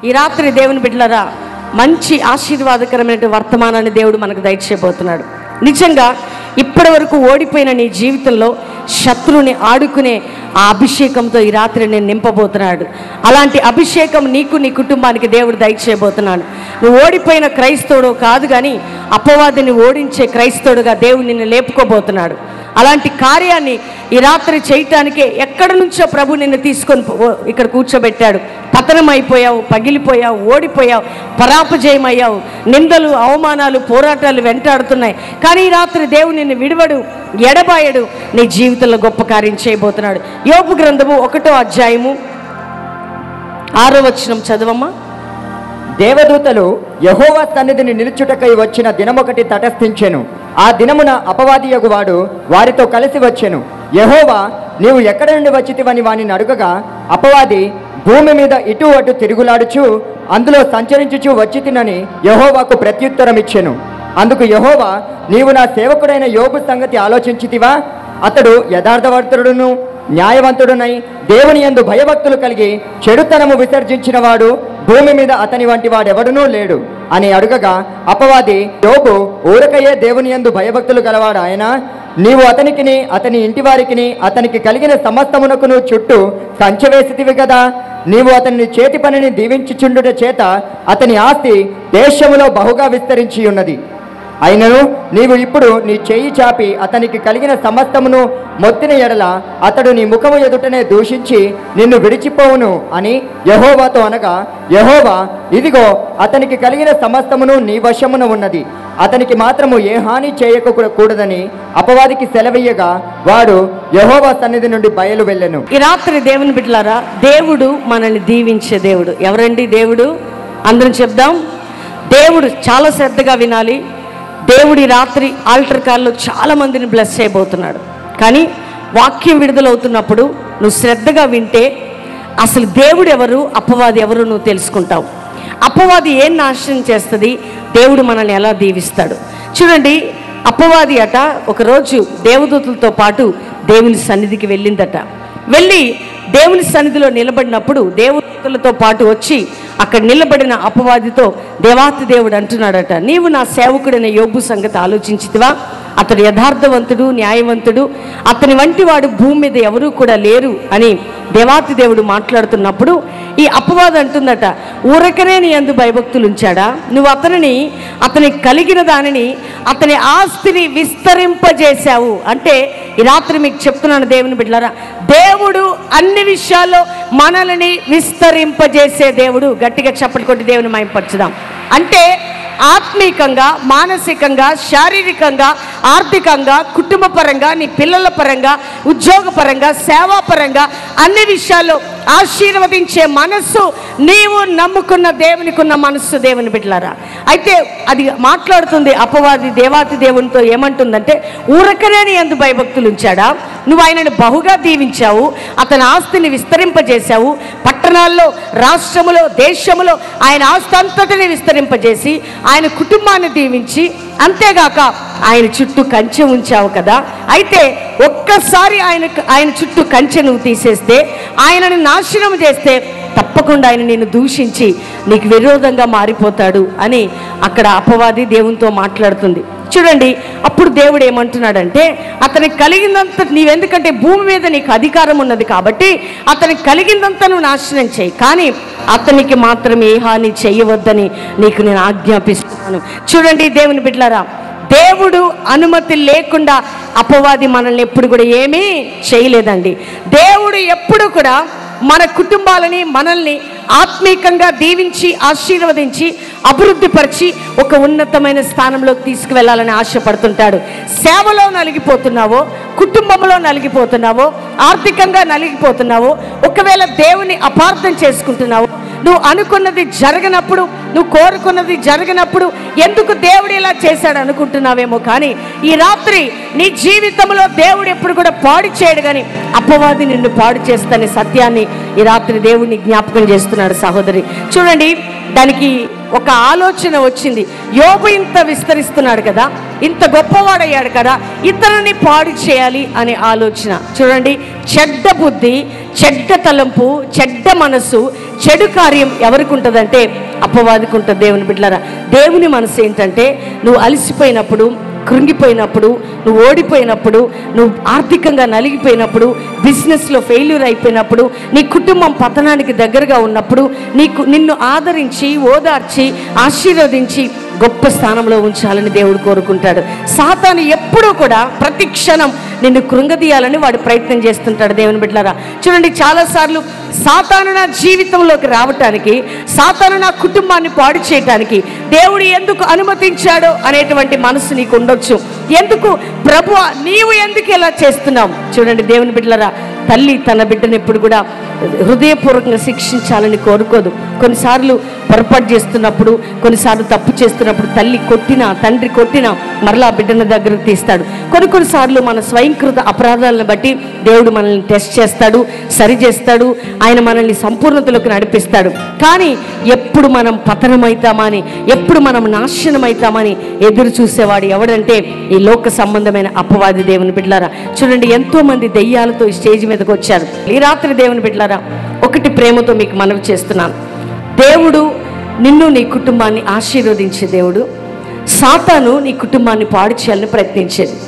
ఈ రాత్రి దేవుని బిడ్డలరా మంచి ఆశీర్వాదకరమైన వర్తమానాన్ని దేవుడు మనకు దయచేయబోతున్నాడు నిజంగా ఇప్పటి వరకు ఓడిపోయిన నీ జీవితంలో శత్రువుని ఆడుకునే ఆ అభిషేకంతో ఈ రాత్రి నేను నింపబోతున్నాడు అలాంటి అభిషేకం నీకు నీ కుటుంబానికి దేవుడు దయచేయబోతున్నాడు నువ్వు ఓడిపోయిన క్రైస్తవుడు కాదు కానీ అపవాదిని ఓడించే క్రైస్తవుడుగా దేవుడు నిన్ను లేపుకోబోతున్నాడు అలాంటి కార్యాన్ని ఈ రాత్రి చేయటానికే ఎక్కడి నుంచో ప్రభు నిన్ను తీసుకొని పో- ఇక్కడ కూర్చోబెట్టాడు పతనం అయిపోయావు పగిలిపోయావు ఓడిపోయావు పరాపజయమయ్యావు నిందలు అవమానాలు పోరాటాలు వెంటాడుతున్నాయి కానీ ఈ రాత్రి దేవుడు నిన్ను విడవడు ఎడబాయడు నీ జీవితంలో గొప్ప కార్యం చేయబోతున్నాడు యోపు గ్రంథము ఒకటో అధ్యాయము ఆరో వచనం చదవమ్మా దేవదూతలు యహోవా సన్నిధిని నిలుచుటకై వచ్చిన దినమొకటి తటస్థించెను ఆ దినమున అపవాదియగు వాడు వారితో కలిసి వచ్చెను యహోవా నీవు ఎక్కడ నుండి వచ్చితివని వానిని అడుగగా అపవాది భూమి మీద ఇటు అటు తిరుగులాడుచు అందులో సంచరించుచు వచ్చి తినని యహోవాకు ప్రత్యుత్తరం ఇచ్చెను అందుకు యహోవా నీవు నా సేవకుడైన యోగు సంగతి ఆలోచించితివా అతడు యథార్థవర్తుడును న్యాయవంతుడునై దేవుని యందు భయభక్తులు కలిగి చెడుతనము విసర్జించిన వాడు భూమి మీద అతని వంటి వాడెవడునూ లేడు అని అడుగగా అపవాది యోగు ఊరకయే దేవుని యందు భయభక్తులు గలవాడు ఆయన నీవు అతనికిని అతని ఇంటి వారికిని అతనికి కలిగిన సమస్తమునకును చుట్టూ కంచెవేసితివి కదా నీవు అతని చేతి పనిని దీవించుచుండుట చేత అతని ఆస్తి దేశములో బహుగా విస్తరించి ఉన్నది అయినను నీవు ఇప్పుడు నీ చెయ్యి చాపి అతనికి కలిగిన సమస్తమును మొత్తిన ఎడల అతడు నీ ముఖము ఎదుటనే దూషించి నిన్ను విడిచిపోవును అని యహోవాతో అనగా యహోవా ఇదిగో అతనికి కలిగిన సమస్తమును నీ వశమున ఉన్నది అతనికి మాత్రము ఏ హాని చేయక కూడదని అపవాదికి సెలవీయగా వాడు యహోవా సన్నిధి నుండి బయలు వెళ్ళెను ఈ రాత్రి దేవుని బిడ్డలారా దేవుడు మనల్ని దీవించే దేవుడు ఎవరండి దేవుడు అందరం చెప్దాం దేవుడు చాలా శ్రద్ధగా వినాలి దేవుడి రాత్రి ఆల్టర్ కాల్లో చాలా మందిని బ్లెస్ చేయబోతున్నాడు కానీ వాక్యం విడుదలవుతున్నప్పుడు నువ్వు శ్రద్ధగా వింటే అసలు దేవుడు ఎవరు అపవాది ఎవరు నువ్వు తెలుసుకుంటావు అపవాది ఏం నాశనం చేస్తుంది దేవుడు మనల్ని ఎలా దీవిస్తాడు చూడండి అపవాది అట ఒకరోజు దేవదూతలతో పాటు దేవుని సన్నిధికి వెళ్ళిందట వెళ్ళి దేవుని సన్నిధిలో నిలబడినప్పుడు దేవదూతలతో పాటు వచ్చి అక్కడ నిలబడిన అపవాదితో దేవాతి దేవుడు అంటున్నాడట నీవు నా సేవకుడైన యోగు సంగతి ఆలోచించితివా అతడు యథార్థవంతుడు న్యాయవంతుడు అతని వంటి వాడు భూమి మీద ఎవరూ కూడా లేరు అని దేవాతి దేవుడు మాట్లాడుతున్నప్పుడు ఈ అపవాదం అంటుందట ఊరకనే నీ అందు భయభక్తులు ఉంచాడా నువ్వు అతనిని అతని కలిగిన దానిని అతని ఆస్తిని విస్తరింపజేశావు అంటే ఈ రాత్రి మీకు చెప్తున్నాను దేవుని బిడ్డలారా దేవుడు అన్ని విషయాల్లో మనల్ని విస్తరింపజేసే దేవుడు గట్టిగా చప్పటి కొట్టి దేవుని మయంపరచుదాం అంటే ఆత్మీకంగా మానసికంగా శారీరకంగా ఆర్థికంగా కుటుంబ పరంగా నీ పిల్లల పరంగా ఉద్యోగ పరంగా సేవా పరంగా అన్ని విషయాల్లో ఆశీర్వదించే మనస్సు నీవు నమ్ముకున్న దేవునికి ఉన్న మనస్సు దేవుని బిడ్డలారా అయితే అది మాట్లాడుతుంది అపవాది దేవాతి దేవునితో ఏమంటుందంటే ఊరకనేని ఎందు భయభక్తులు ఉంచాడా నువ్వు ఆయనను బహుగా దీవించావు అతని ఆస్తిని విస్తరింపజేశావు పట్టణాల్లో రాష్ట్రములో దేశములో ఆయన ఆస్తి అంతటిని విస్తరింపజేసి ఆయన కుటుంబాన్ని దీవించి అంతేగాక ఆయన చుట్టూ కంచె ఉంచావు కదా అయితే ఒక్కసారి ఆయన ఆయన చుట్టూ కంచె నువ్వు తీసేస్తే ఆయనని నాశనం చేస్తే తప్పకుండా ఆయన నిన్ను దూషించి నీకు విరోధంగా మారిపోతాడు అని అక్కడ అపవాది దేవునితో మాట్లాడుతుంది చూడండి అప్పుడు దేవుడు ఏమంటున్నాడంటే అతనికి కలిగిందంత నీవెందుకంటే భూమి మీద నీకు అధికారం ఉన్నది కాబట్టి అతనికి కలిగిందంతా నువ్వు నాశనం చేయి కానీ అతనికి మాత్రం ఏ హాని చేయవద్దని నీకు నేను ఆజ్ఞాపిస్తున్నాను చూడండి దేవుని బిడ్డలారా దేవుడు అనుమతి లేకుండా అపవాది మనల్ని ఎప్పుడు కూడా ఏమీ చేయలేదండి దేవుడు ఎప్పుడు కూడా మన కుటుంబాలని మనల్ని ఆత్మీకంగా దీవించి ఆశీర్వదించి అభివృద్ధిపరిచి ఒక ఉన్నతమైన స్థానంలోకి తీసుకువెళ్ళాలని ఆశపడుతుంటాడు సేవలో నలిగిపోతున్నావో కుటుంబంలో నలిగిపోతున్నావో ఆర్థికంగా నలిగిపోతున్నావో ఒకవేళ దేవుని అపార్థం చేసుకుంటున్నావో నువ్వు అనుకున్నది జరగనప్పుడు నువ్వు కోరుకున్నది జరగనప్పుడు ఎందుకు దేవుడు ఇలా చేశాడు అనుకుంటున్నావేమో కానీ ఈ రాత్రి నీ జీవితంలో దేవుడు ఎప్పుడు కూడా పాడు చేయడు కానీ అపవాది నిన్ను పాడు చేస్తానే సత్యాన్ని ఈ రాత్రి దేవుడిని జ్ఞాపకం చేస్తున్నాడు సహోదరి చూడండి దానికి ఒక ఆలోచన వచ్చింది యోబు ఇంత విస్తరిస్తున్నాడు కదా ఇంత గొప్పవాడయ్యాడు కదా ఇతరుని పాడు చేయాలి అనే ఆలోచన చూడండి చెడ్డ బుద్ధి చెడ్డ తలంపు చెడ్డ మనసు చెడు కార్యం ఎవరికి ఉంటుందంటే అపవాదికి ఉంటుంది దేవుని బిడ్డలారా దేవుని మనసు ఏంటంటే నువ్వు అలసిపోయినప్పుడు కృంగిపోయినప్పుడు నువ్వు ఓడిపోయినప్పుడు నువ్వు ఆర్థికంగా నలిగిపోయినప్పుడు బిజినెస్లో ఫెయిల్యూర్ అయిపోయినప్పుడు నీ కుటుంబం పతనానికి దగ్గరగా ఉన్నప్పుడు నీకు నిన్ను ఆదరించి ఓదార్చి ఆశీర్వదించి గొప్ప స్థానంలో ఉంచాలని దేవుడు కోరుకుంటాడు సాతాను ఎప్పుడూ కూడా ప్రతి క్షణం నిన్ను కృంగదీయాలని వాడు ప్రయత్నం చేస్తుంటాడు దేవుని బిడ్డలారా చూడండి చాలాసార్లు సాతాను నా జీవితంలోకి రావటానికి సాతాను నా కుటుంబాన్ని పాడు చేయటానికి దేవుడు ఎందుకు అనుమతించాడో అనేటువంటి మనసు నీకు ఉండొచ్చు ఎందుకు ప్రభు నీవు ఎందుకు ఇలా చేస్తున్నావు చూడండి దేవుని బిడ్డలరా తల్లి తన బిడ్డను ఎప్పుడు కూడా హృదయపూర్వకంగా శిక్షించాలని కోరుకోదు కొన్నిసార్లు పొరపాటు చేస్తున్నప్పుడు కొన్నిసార్లు తప్పు చేస్తున్నప్పుడు తల్లి కొట్టినా తండ్రి కొట్టినా మరలా ఆ బిడ్డను దగ్గరకు తీస్తాడు కొన్ని కొన్నిసార్లు మన స్వయంకృత అపరాధాలను బట్టి దేవుడు మనల్ని టెస్ట్ చేస్తాడు సరి చేస్తాడు ఆయన మనల్ని సంపూర్ణతలోకి నడిపిస్తాడు కానీ ఎప్పుడు మనం పతనమవుతామని ఎప్పుడు మనం నాశనమవుతామని ఎదురు చూసేవాడు ఎవడంటే ఈ లోక సంబంధమైన అపవాది దేవుని బిడ్డలారా చూడండి ఎంతో మంది దెయ్యాలతో ఈ స్టేజ్ మీదకి వచ్చారు ఈ రాత్రి దేవుని బిడ్డలారా ఒకటి ప్రేమతో మీకు మనవి చేస్తున్నాను దేవుడు నిన్ను నీ కుటుంబాన్ని ఆశీర్వదించే దేవుడు సాతాను నీ కుటుంబాన్ని పాడు చేయాలని ప్రయత్నించేది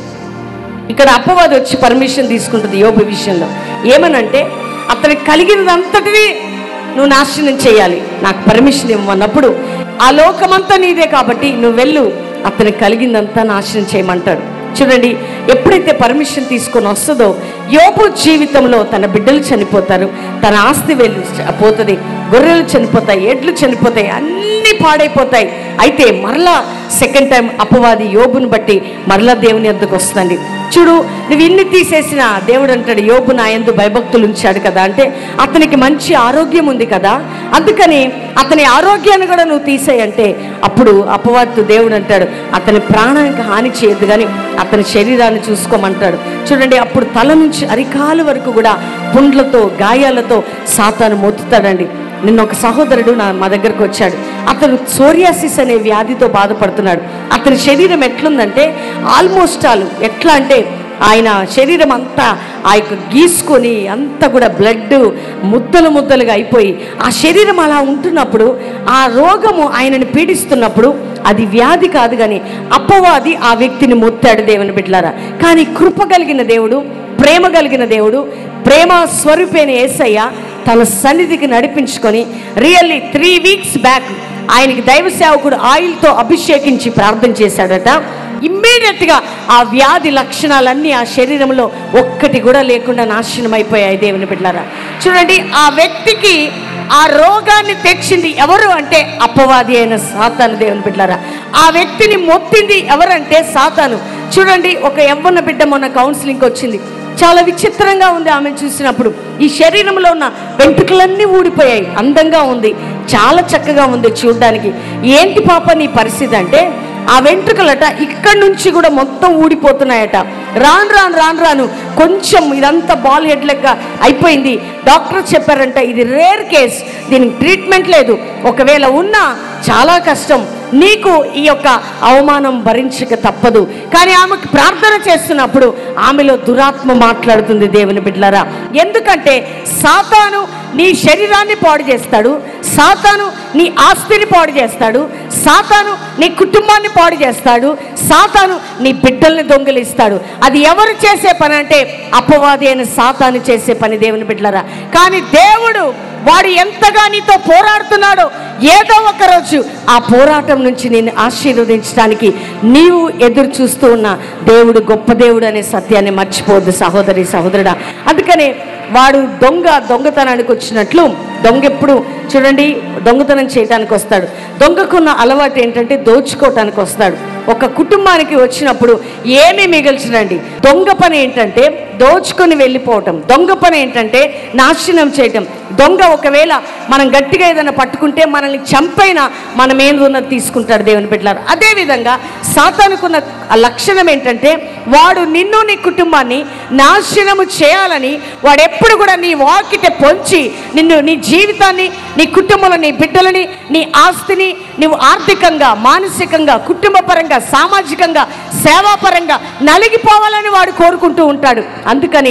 ఇక్కడ అప్పవాది వచ్చి పర్మిషన్ తీసుకుంటుంది యోబు విషయంలో ఏమనంటే అతనికి కలిగినదంతటిని నువ్వు నాశనం చేయాలి నాకు పర్మిషన్ ఇవ్వమన్నప్పుడు ఆ లోకమంతా నీదే కాబట్టి నువ్వు వెళ్ళు అతనికి కలిగిందంతా నాశనం చేయమంటాడు చూడండి ఎప్పుడైతే పర్మిషన్ తీసుకొని వస్తుందో యోబు జీవితంలో తన బిడ్డలు చనిపోతారు తన ఆస్తి వెళ్ళు పోతుంది గొర్రెలు చనిపోతాయి ఎడ్లు చనిపోతాయి అన్నీ పాడైపోతాయి అయితే మరలా సెకండ్ టైం అపవాది యోబుని బట్టి మరలా దేవుని ఎందుకు వస్తుంది చూడు నువ్వు ఇన్ని తీసేసిన దేవుడు అంటాడు యోబు నా ఎందు భయభక్తులు ఉంచాడు కదా అంటే అతనికి మంచి ఆరోగ్యం ఉంది కదా అందుకని అతని ఆరోగ్యాన్ని కూడా నువ్వు తీసేయంటే అప్పుడు అపవాదితో దేవుడు అంటాడు అతని ప్రాణానికి హాని చేయొద్దు కానీ అతని శరీరాన్ని చూసుకోమంటాడు చూడండి అప్పుడు తల నుంచి అరికాలు వరకు కూడా పుండ్లతో గాయాలతో సాతాను మొత్తుతాడండి నిన్న ఒక సహోదరుడు నా మా దగ్గరకు వచ్చాడు అతను సోరియాసిస్ అనే వ్యాధితో బాధపడుతున్నాడు అతని శరీరం ఎట్లుందంటే ఆల్మోస్ట్ ఆల్ ఎట్లా అంటే ఆయన శరీరం అంతా ఆ యొక్క గీసుకొని అంతా కూడా బ్లడ్ ముద్దలు ముద్దలుగా అయిపోయి ఆ శరీరం అలా ఉంటున్నప్పుడు ఆ రోగము ఆయనని పీడిస్తున్నప్పుడు అది వ్యాధి కాదు కానీ అపవాది ఆ వ్యక్తిని మొత్తాడు దేవుని బిడ్డలారా కానీ కృప కలిగిన దేవుడు ప్రేమ కలిగిన దేవుడు ప్రేమ స్వరూపైన ఏసయ్య తన సన్నిధికి నడిపించుకొని రియల్లీ త్రీ వీక్స్ బ్యాక్ ఆయనకి దైవ సేవకుడు ఆయిల్తో అభిషేకించి ప్రార్థన చేశాడట ఇమ్మీడియట్గా ఆ వ్యాధి లక్షణాలన్నీ ఆ శరీరంలో ఒక్కటి కూడా లేకుండా నాశనం అయిపోయాయి దేవుని బిడ్డారా చూడండి ఆ వ్యక్తికి ఆ రోగాన్ని తెచ్చింది ఎవరు అంటే అపవాది అయిన సాతాను దేవుని బిడ్డారా ఆ వ్యక్తిని మొత్తింది ఎవరంటే సాతాను చూడండి ఒక యవ్వన బిడ్డ మొన్న కౌన్సిలింగ్కి వచ్చింది చాలా విచిత్రంగా ఉంది ఆమె చూసినప్పుడు ఈ శరీరంలో ఉన్న వెంట్రుకలన్నీ ఊడిపోయాయి అందంగా ఉంది చాలా చక్కగా ఉంది చూడడానికి ఏంటి పాప నీ పరిస్థితి అంటే ఆ వెంట్రుకలట ఇక్కడి నుంచి కూడా మొత్తం ఊడిపోతున్నాయట రాను రాను రాను రాను కొంచెం ఇదంతా బాల్ హెడ్ లెక్క అయిపోయింది డాక్టర్ చెప్పారంట ఇది రేర్ కేస్ దీనికి ట్రీట్మెంట్ లేదు ఒకవేళ ఉన్నా చాలా కష్టం నీకు ఈ యొక్క అవమానం భరించక తప్పదు కానీ ఆమెకు ప్రార్థన చేస్తున్నప్పుడు ఆమెలో దురాత్మ మాట్లాడుతుంది దేవుని బిడ్డలారా ఎందుకంటే సాతాను నీ శరీరాన్ని పాడు చేస్తాడు సాతాను నీ ఆస్తిని పాడు చేస్తాడు సాతాను నీ కుటుంబాన్ని పాడు చేస్తాడు సాతాను నీ బిడ్డల్ని దొంగిలిస్తాడు అది ఎవరు చేసే పని అంటే అపవాది అయిన సాతాను చేసే పని దేవుని బిడ్డలారా కానీ దేవుడు వాడు ఎంతగా నీతో పోరాడుతున్నాడో ఏదో ఒక రోజు ఆ పోరాటం నుంచి నేను ఆశీర్వదించడానికి నీవు ఎదురు చూస్తూ ఉన్న దేవుడు గొప్ప దేవుడు అనే సత్యాన్ని మర్చిపోవద్దు సహోదరి సహోదరుడా అందుకనే వాడు దొంగ దొంగతనానికి వచ్చినట్లు దొంగ ఎప్పుడు చూడండి దొంగతనం చేయడానికి వస్తాడు దొంగకున్న అలవాటు ఏంటంటే దోచుకోవటానికి వస్తాడు ఒక కుటుంబానికి వచ్చినప్పుడు ఏమీ మిగల్చడండి దొంగ పని ఏంటంటే దోచుకొని వెళ్ళిపోవటం దొంగ పని ఏంటంటే నాశనం చేయటం దొంగ ఒకవేళ మనం గట్టిగా ఏదైనా పట్టుకుంటే మనల్ని చంపైనా మనం ఏదున్నది తీసుకుంటాడు దేవుని బిడ్డలారు అదేవిధంగా సాతానుకున్న ఆ లక్షణం ఏంటంటే వాడు నిన్ను నీ కుటుంబాన్ని నాశనము చేయాలని వాడు ఎప్పుడు కూడా నీ వాకిట పొంచి నిన్ను నీ జీవితాన్ని నీ కుటుంబంలో నీ బిడ్డలని నీ ఆస్తిని నువ్వు ఆర్థికంగా మానసికంగా కుటుంబపరంగా సామాజికంగా సేవాపరంగా నలిగిపోవాలని వాడు కోరుకుంటూ ఉంటాడు అందుకని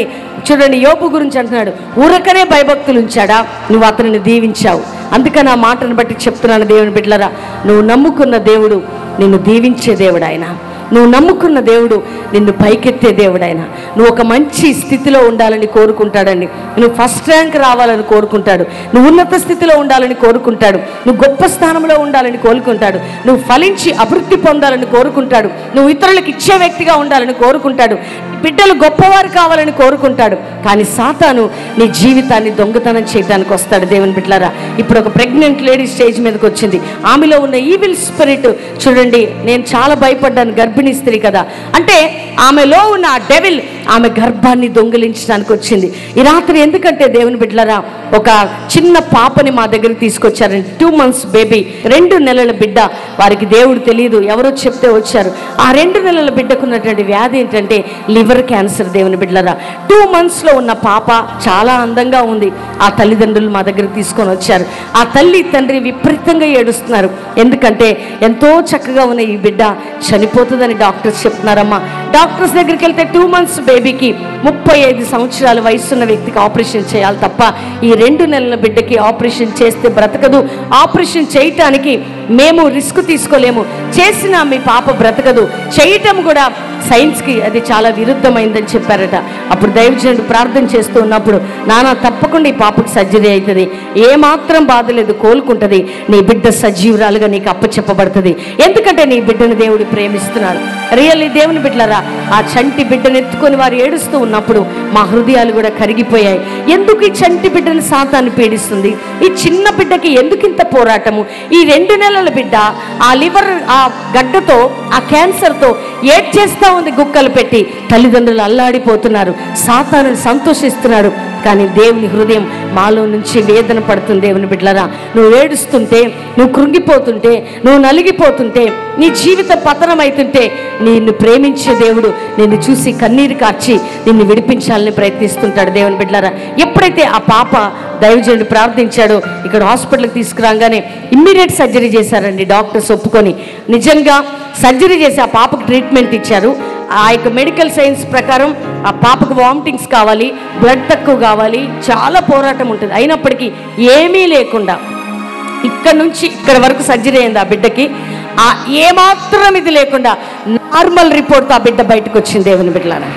చూడండి యోపు గురించి అంటున్నాడు ఊరకనే భయభక్తులు ఉంచాడా నువ్వు అతనిని దీవించావు అందుకని ఆ మాటను బట్టి చెప్తున్నాను దేవుని బిడ్డలరా నువ్వు నమ్ముకున్న దేవుడు నిన్ను దీవించే దేవుడు ఆయన నువ్వు నమ్ముకున్న దేవుడు నిన్ను పైకెత్తే దేవుడు ఆయన నువ్వు ఒక మంచి స్థితిలో ఉండాలని కోరుకుంటాడండి నువ్వు ఫస్ట్ ర్యాంక్ రావాలని కోరుకుంటాడు నువ్వు ఉన్నత స్థితిలో ఉండాలని కోరుకుంటాడు నువ్వు గొప్ప స్థానంలో ఉండాలని కోరుకుంటాడు నువ్వు ఫలించి అభివృద్ధి పొందాలని కోరుకుంటాడు నువ్వు ఇతరులకు ఇచ్చే వ్యక్తిగా ఉండాలని కోరుకుంటాడు బిడ్డలు గొప్పవారు కావాలని కోరుకుంటాడు కానీ సాతాను నీ జీవితాన్ని దొంగతనం చేయడానికి వస్తాడు దేవుని బిడ్డలారా ఇప్పుడు ఒక ప్రెగ్నెంట్ లేడీ స్టేజ్ మీదకి వచ్చింది ఆమెలో ఉన్న ఈవిల్ స్పిరిట్ చూడండి నేను చాలా భయపడ్డాను గర్భిణీ స్త్రీ కదా అంటే ఆమెలో ఉన్న ఆ డెవిల్ ఆమె గర్భాన్ని దొంగిలించడానికి వచ్చింది ఈ రాత్రి ఎందుకంటే దేవుని బిడ్డలారా ఒక చిన్న పాపని మా దగ్గరికి తీసుకొచ్చారండి టూ మంత్స్ బేబీ రెండు నెలల బిడ్డ వారికి దేవుడు తెలియదు ఎవరో చెప్తే వచ్చారు ఆ రెండు నెలల బిడ్డకున్నటువంటి వ్యాధి ఏంటంటే లివర్ క్యాన్సర్ దేవుని బిడ్డలరా టూ మంత్స్లో ఉన్న పాప చాలా అందంగా ఉంది ఆ తల్లిదండ్రులు మా దగ్గరికి తీసుకొని వచ్చారు ఆ తల్లి తండ్రి విపరీతంగా ఏడుస్తున్నారు ఎందుకంటే ఎంతో చక్కగా ఉన్న ఈ బిడ్డ చనిపోతుందని డాక్టర్స్ చెప్తున్నారమ్మా డాక్టర్స్ దగ్గరికి వెళ్తే టూ మంత్స్ బేబీకి ముప్పై ఐదు సంవత్సరాల వయసున్న వ్యక్తికి ఆపరేషన్ చేయాలి తప్ప ఈ రెండు నెలల బిడ్డకి ఆపరేషన్ చేస్తే బ్రతకదు ఆపరేషన్ చేయటానికి మేము రిస్క్ తీసుకోలేము చేసిన మీ పాప బ్రతకదు చేయటం కూడా సైన్స్కి అది చాలా విరుద్ధమైందని చెప్పారట అప్పుడు దైవజనుడు ప్రార్థన చేస్తూ ఉన్నప్పుడు నానా తప్పకుండా ఈ పాపకి సర్జరీ అవుతుంది ఏమాత్రం బాధ లేదు కోలుకుంటుంది నీ బిడ్డ సజీవురాలుగా నీకు అప్పచెప్పబడుతుంది ఎందుకంటే నీ బిడ్డను దేవుడు ప్రేమిస్తున్నాడు రియల్లీ దేవుని బిడ్డలరా ఆ చంటి బిడ్డను ఎత్తుకొని వారు ఏడుస్తూ ఉన్నప్పుడు మా హృదయాలు కూడా కరిగిపోయాయి ఎందుకు ఈ చంటి బిడ్డను సాతాన్ని పీడిస్తుంది ఈ చిన్న బిడ్డకి ఎందుకు ఇంత పోరాటము ఈ రెండు నెలల బిడ్డ ఆ లివర్ ఆ గడ్డతో ఆ క్యాన్సర్తో ఏడ్ చేస్తా ఉంది గుక్కలు పెట్టి తల్లిదండ్రులు అల్లాడిపోతున్నారు సాతాను సంతోషిస్తున్నాడు కానీ దేవుని హృదయం మాలో నుంచి వేదన పడుతుంది దేవుని బిడ్డలరా నువ్వు ఏడుస్తుంటే నువ్వు కృంగిపోతుంటే నువ్వు నలిగిపోతుంటే నీ జీవిత పతనం అవుతుంటే నిన్ను ప్రేమించే దేవుడు నిన్ను చూసి కన్నీరు కార్చి నిన్ను విడిపించాలని ప్రయత్నిస్తుంటాడు దేవుని బిడ్డలారా ఎప్పుడైతే ఆ పాప దైవజనుడు ప్రార్థించాడో ఇక్కడ హాస్పిటల్కి తీసుకురాగానే ఇమ్మీడియట్ సర్జరీ చేశారండి డాక్టర్స్ ఒప్పుకొని నిజంగా సర్జరీ చేసి ఆ పాపకు ట్రీట్మెంట్ ఇచ్చారు ఆ యొక్క మెడికల్ సైన్స్ ప్రకారం ఆ పాపకు వామిటింగ్స్ కావాలి బ్లడ్ తక్కువ కావాలి చాలా పోరాటం ఉంటుంది అయినప్పటికీ ఏమీ లేకుండా ఇక్కడ నుంచి ఇక్కడ వరకు సర్జరీ అయింది ఆ బిడ్డకి ఆ ఏమాత్రం ఇది లేకుండా నార్మల్ రిపోర్ట్తో ఆ బిడ్డ బయటకు వచ్చింది దేవుని బిడ్డలారా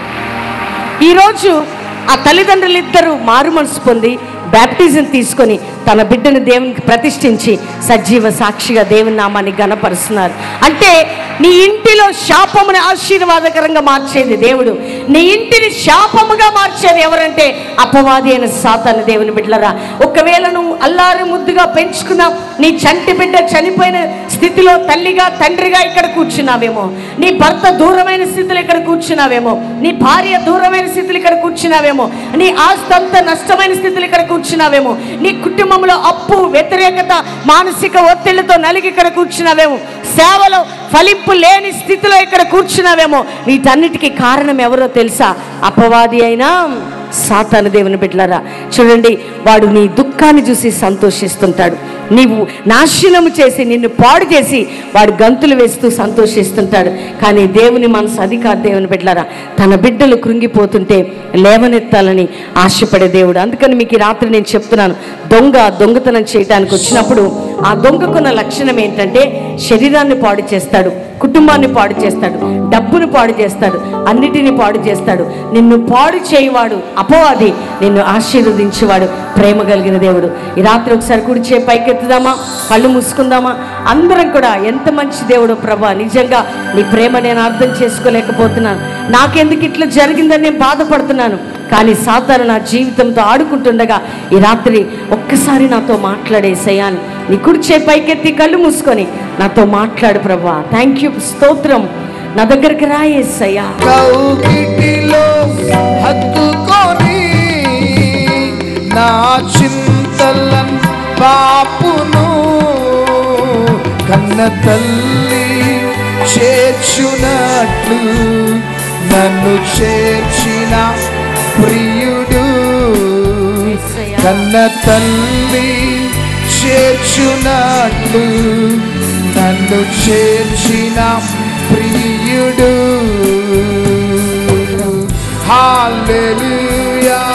ఈరోజు ఆ తల్లిదండ్రులు ఇద్దరు మారు మనసు పొంది బ్యాప్టిజం తీసుకొని తన బిడ్డను దేవునికి ప్రతిష్ఠించి సజీవ సాక్షిగా దేవుని నామాన్ని గణపరుస్తున్నారు అంటే నీ ఇంటిలో శాపముని ఆశీర్వాదకరంగా మార్చేది దేవుడు నీ ఇంటిని శాపముగా మార్చేది ఎవరంటే అపవాది అయిన సాతాను దేవుని బిడ్డలరా ఒకవేళ నువ్వు అల్లారి ముద్దుగా పెంచుకున్న నీ చంటి బిడ్డ చనిపోయిన స్థితిలో తల్లిగా తండ్రిగా ఇక్కడ కూర్చున్నావేమో నీ భర్త దూరమైన స్థితిలో ఇక్కడ కూర్చున్నావేమో నీ భార్య దూరమైన స్థితిలో ఇక్కడ కూర్చున్నావేమో నీ ఆస్తి అంతా నష్టమైన స్థితిలో ఇక్కడ కూర్చున్నావేమో నీ కుటుంబంలో అప్పు వ్యతిరేకత మానసిక ఒత్తిళ్లతో నలిగి ఇక్కడ కూర్చున్నావేమో సేవలో ఫలింపు లేని స్థితిలో ఇక్కడ కూర్చున్నావేమో వీటన్నిటికీ కారణం ఎవరో తెలుసా అపవాది అయినా సాతాను దేవుని బిడ్డలారా చూడండి వాడు నీ దుఃఖాన్ని చూసి సంతోషిస్తుంటాడు నీవు నాశనము చేసి నిన్ను పాడు చేసి వాడు గంతులు వేస్తూ సంతోషిస్తుంటాడు కానీ దేవుని మనసు అది కాదు దేవుని బిడ్డలారా తన బిడ్డలు కృంగిపోతుంటే లేవనెత్తాలని ఆశపడే దేవుడు అందుకని మీకు ఈ రాత్రి నేను చెప్తున్నాను దొంగ దొంగతనం చేయడానికి వచ్చినప్పుడు ఆ దొంగకున్న లక్షణం ఏంటంటే శరీరాన్ని పాడు చేస్తాడు కుటుంబాన్ని పాడు చేస్తాడు డబ్బును పాడు చేస్తాడు అన్నిటిని పాడు చేస్తాడు నిన్ను పాడు చేయవాడు అపవాది నిన్ను ఆశీర్వదించేవాడు ప్రేమ కలిగిన దేవుడు ఈ రాత్రి ఒకసారి కుడి చేయి పైకెత్తుదామా కళ్ళు మూసుకుందామా అందరం కూడా ఎంత మంచి దేవుడు ప్రభా నిజంగా నీ ప్రేమ నేను అర్థం చేసుకోలేకపోతున్నాను నాకెందుకు ఇట్లా జరిగిందని నేను బాధపడుతున్నాను కానీ సాతాను నా జీవితంతో ఆడుకుంటుండగా ఈ రాత్రి ఒక్కసారి నాతో మాట్లాడే సయాన్ని నీ కుడిచే పైకెత్తి కళ్ళు మూసుకొని నాతో మాట్లాడు ప్రభా థ్యాంక్ యూ స్తోత్రం నా దగ్గరికి రాయేసయ్యా కౌగిటిలో హత్తుకొని నా చింతలన్ పాపును కన్న తల్లి చేర్చునట్లు నన్ను చేర్చిన ప్రియుడు కన్న తల్లి చేర్చునట్లు నన్ను చేర్చిన ప్రియుడు హాల్లెలూయా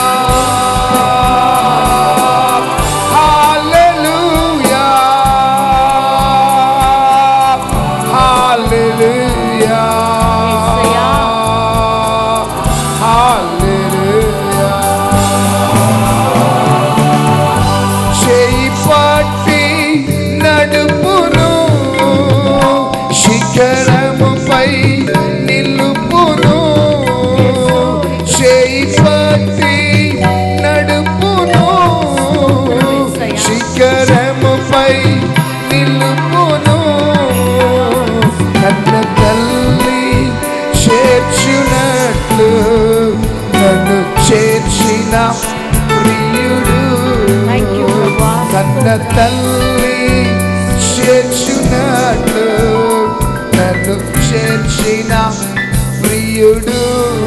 కన్న తల్లి చేర్చున్నట్లు నన్ను చేర్చిన ప్రియుడు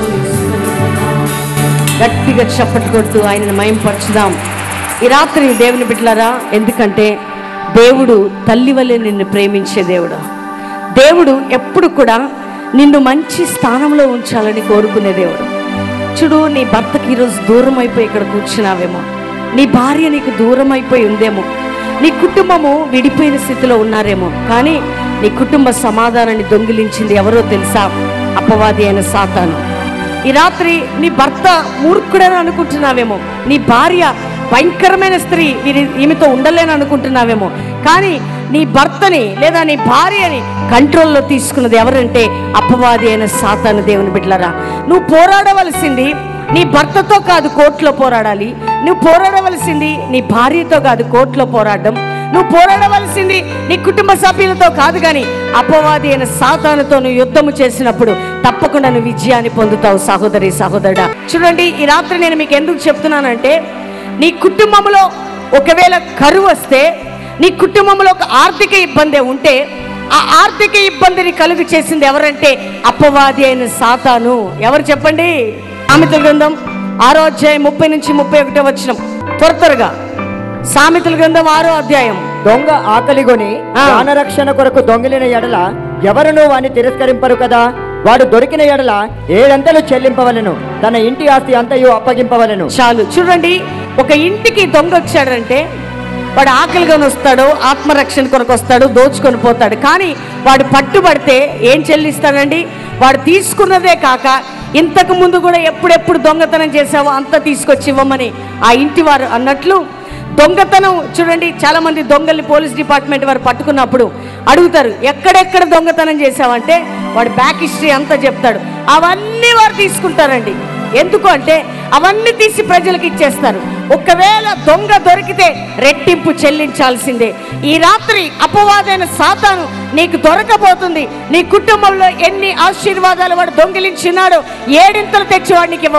గట్టిగా చప్పట్లు కొడుతూ ఆయనను మయంపరచుదాం ఈ రాత్రి దేవుని బిడ్డలారా ఎందుకంటే దేవుడు తల్లి వల్లే నిన్ను ప్రేమించే దేవుడు దేవుడు ఎప్పుడు కూడా నిన్ను మంచి స్థానంలో ఉంచాలని కోరుకునే దేవుడు చూడు నీ భర్తకి ఈరోజు దూరం అయిపోయి ఇక్కడ కూర్చున్నావేమో నీ భార్య నీకు దూరం అయిపోయి ఉందేమో నీ కుటుంబము విడిపోయిన స్థితిలో ఉన్నారేమో కానీ నీ కుటుంబ సమాధానాన్ని దొంగిలించింది ఎవరో తెలుసా అపవాది అయిన సాతాను ఈ రాత్రి నీ భర్త మూర్ఖుడని అనుకుంటున్నావేమో నీ భార్య భయంకరమైన స్త్రీ వీరి ఈమెతో ఉండలేని అనుకుంటున్నావేమో కానీ నీ భర్తని లేదా నీ భార్యని కంట్రోల్లో తీసుకున్నది ఎవరంటే అపవాది అయిన సాతాను దేవుని బిడ్డలరా నువ్వు పోరాడవలసింది నీ భర్తతో కాదు కోర్టులో పోరాడాలి నువ్వు పోరాడవలసింది నీ భార్యతో కాదు కోర్టులో పోరాడడం నువ్వు పోరాడవలసింది నీ కుటుంబ సభ్యులతో కాదు కానీ అపవాది అయిన సాతానుతో నువ్వు యుద్ధము చేసినప్పుడు తప్పకుండా నువ్వు విజయాన్ని పొందుతావు సహోదరి సహోదరుడా చూడండి ఈ రాత్రి నేను మీకు ఎందుకు చెప్తున్నానంటే నీ కుటుంబంలో ఒకవేళ కరువు వస్తే నీ కుటుంబంలో ఒక ఆర్థిక ఇబ్బంది ఉంటే ఆ ఆర్థిక ఇబ్బందిని కలుగు చేసింది ఎవరంటే అపవాది అయిన సాతాను ఎవరు చెప్పండి సామెతల గ్రంథం ఆరో అధ్యాయం ముప్పై నుంచి ముప్పై ఒకటో వచ్చిన త్వర త్వరగా సామెతల గ్రంథం ఆరో అధ్యాయం దొంగ ఆకలిగొని ఆ. ప్రాణరక్షణ కొరకు దొంగిలిన ఎడల ఎవరునూ వాని తిరస్కరింపరు కదా వాడు దొరికిన ఎడల ఏడంతలు చెల్లింపవలెను తన ఇంటి ఆస్తి అంతయు అప్పగింపవలెను చాలు చూడండి ఒక ఇంటికి దొంగ వచ్చాడంటే వాడు ఆకలిగాని వస్తాడు ఆత్మరక్షణ కొరకు వస్తాడు దోచుకొని పోతాడు కానీ వాడు పట్టుబడితే ఏం చెల్లిస్తాడండి వాడు తీసుకున్నదే కాక ఇంతకు ముందు కూడా ఎప్పుడెప్పుడు దొంగతనం చేసావో అంత తీసుకొచ్చి ఇవ్వమని ఆ ఇంటి వారు అన్నట్లు దొంగతనం చూడండి చాలా మంది దొంగల్ని పోలీస్ డిపార్ట్మెంట్ వారు పట్టుకున్నప్పుడు అడుగుతారు ఎక్కడెక్కడ దొంగతనం చేసావంటే వాడు బ్యాక్ హిస్టరీ అంతా చెప్తాడు అవన్నీ వారు తీసుకుంటారండి ఎందుకు అంటే అవన్నీ తీసి ప్రజలకు ఇచ్చేస్తారు ఒకవేళ దొంగ దొరికితే రెట్టింపు చెల్లించాల్సిందే ఈ రాత్రి అపవాదైన సాతాను నీకు దొరకబోతుంది నీ కుటుంబంలో ఎన్ని ఆశీర్వాదాలు వాడు దొంగిలించినాడో ఏడింతలు తెచ్చి వాడికి ఇవ్వ